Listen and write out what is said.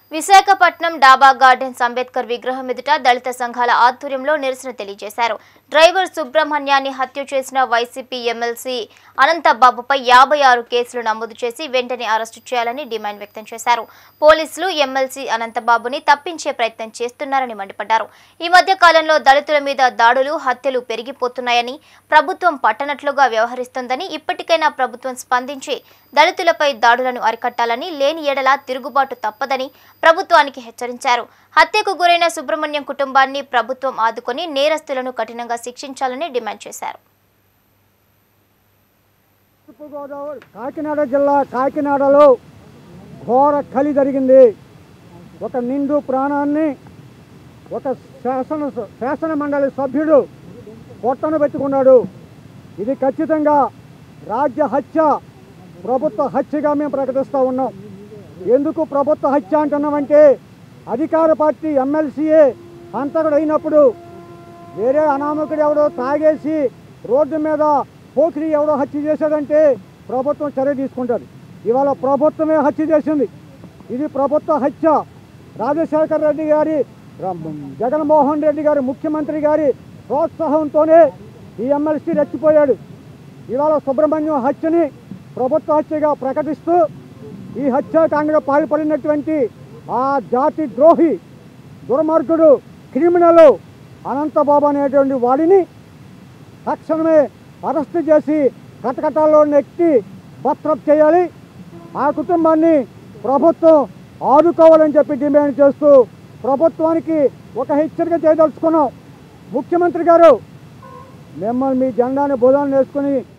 విశాఖపట్నం డాబా గార్డెన్స్ అంబేద్కర్ విగ్రహం ఎదుట దళిత సంఘాల ఆధ్వర్యంలో నిరసన తెలియజేశారు డ్రైవర్ సుబ్రహ్మణ్యాన్ని హత్య చేసిన వైసీపీ ఎమ్మెల్సీ అనంతబాబుపై యాభై ఆరు కేసులు నమోదు చేసి వెంటనే అరెస్టు చేయాలని డిమాండ్ వ్యక్తం చేశారు పోలీసులు ఎమ్మెల్సీ అనంతబాబుని తప్పించే ప్రయత్నం చేస్తున్నారని మండిపడ్డారు ఈ మధ్య కాలంలో దళితుల మీద దాడులు హత్యలు పెరిగిపోతున్నాయని ప్రభుత్వం పట్టనట్లుగా వ్యవహరిస్తోందని ఇప్పటికైనా ప్రభుత్వం స్పందించి దళితులపై దాడులను అరికట్టాలని లేని ఎడల తిరుగుబాటు తప్పదని ప్రభుత్వానికి హెచ్చరించారు హత్యకు గురైన సుబ్రహ్మణ్యం కుటుంబాన్ని ప్రభుత్వం ఆదుకొని నేరస్తులను కఠినంగా శిక్షించాలని డిమాండ్ చేశారు తూర్పుగోదావరి కాకినాడ జిల్లా కాకినాడలో ఘోర కలి జరిగింది ఒక నిండు ప్రాణాన్ని ఒక శాసన శాసన మండలి సభ్యుడు పొట్టను పెట్టుకున్నాడు ఇది ఖచ్చితంగా రాజ్య హత్య ప్రభుత్వ హత్యగా మేము ప్రకటిస్తూ ఉన్నాం ఎందుకు ప్రభుత్వ హత్య అంటున్నామంటే అధికార పార్టీ ఎమ్మెల్సీఏ హంతకుడు అయినప్పుడు వేరే అనామకుడు ఎవడో తాగేసి రోడ్డు మీద పోకిరి ఎవడో హత్య చేశాడంటే ప్రభుత్వం చర్య తీసుకుంటుంది ఇవాళ ప్రభుత్వమే హత్య చేసింది ఇది ప్రభుత్వ హత్య రాజశేఖర రెడ్డి గారి ర- జగన్మోహన్ రెడ్డి గారి ముఖ్యమంత్రి గారి ప్రోత్సాహంతోనే ఈ ఎమ్మెల్సీ రెచ్చిపోయాడు ఇవాళ సుబ్రహ్మణ్యం హత్యని ప్రభుత్వ హత్యగా ప్రకటిస్తూ ఈ హత్యాకాండగా పాల్పడినటువంటి ఆ జాతి ద్రోహి దుర్మార్గుడు క్రిమినల్ అనంతబాబు అనేటువంటి వాడిని తక్షణమే అరెస్ట్ చేసి కటకటాల్లో నెక్కి భద్రత చేయాలి ఆ కుటుంబాన్ని ప్రభుత్వం ఆదుకోవాలని చెప్పి డిమాండ్ చేస్తూ ప్రభుత్వానికి ఒక హెచ్చరిక చేయదలుచుకున్నాం ముఖ్యమంత్రి గారు మిమ్మల్ని మీ జెండాని భుజాన్ని వేసుకుని